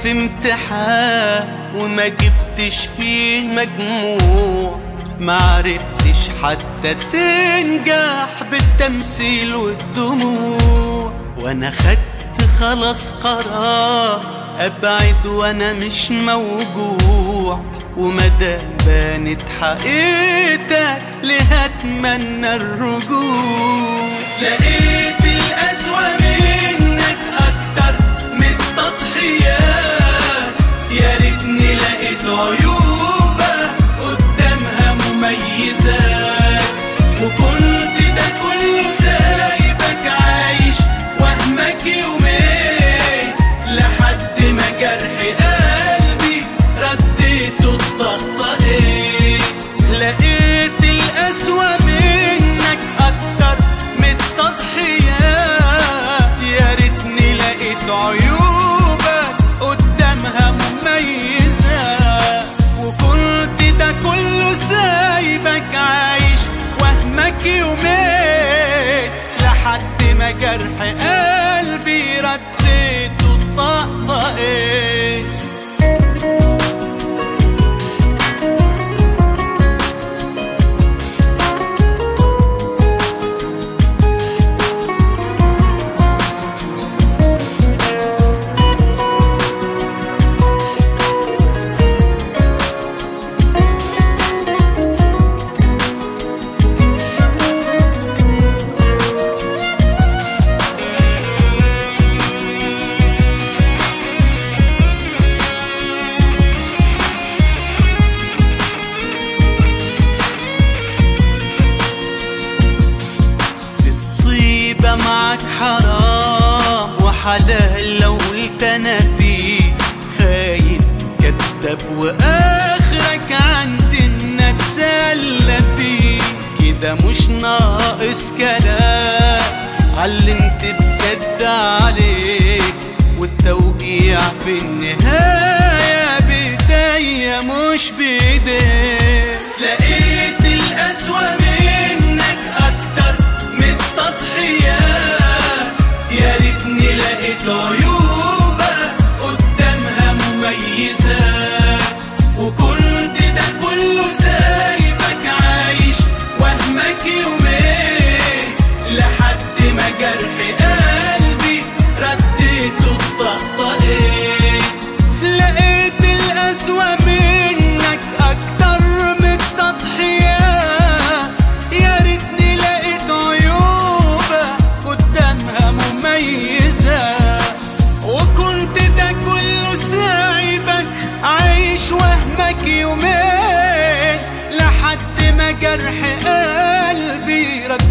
في امتحان وما جبتش فيه مجموع معرفتش حتى تنجح بالتمثيل والدموع وانا خدت خلاص قرار ابعد وانا مش موجوع ومدى بانت حقيقتك ليه اتمنى الرجوع لقيت الأسوأ منك أكتر من التضحيات يا ريتني لقيت عيوبك قدامها مميزات وكنت ده كله سايبك عايش وهمك يومين لحد ما جرح قلبي رديته الطقطقين لقيت الأسوأ منك أكتر من التضحيات يا ريتني لقيت عيوبك قدامها مميزة وكنت ده كله سايبك عايش وهمك يومين لحد ما جرح قلبي رديته الطقطقين الطيبة معك حرام وحلال لو قلت انا فيه خاين كذاب واخرك عندنا اتسلى فيه كده مش ناقص كلام علمت بجد عليك والتوقيع في النهاية بداية مش بايديك لقيت الأسوأ منك أكتر من التضحيات يا ريتني لقيت عيوبك قدامها مميزات وكنت ده كله سايبك عايش وهمك يومين لحد ما جرح قلبي رديته الطقطقين لقيت الأسوأ منك أكتر من التضحيات يا ريتني لقيت عيوبك قدامها مميزة وكنت ده كله سايبك عايش وهمك يومين لحد ما جرح قلبي رد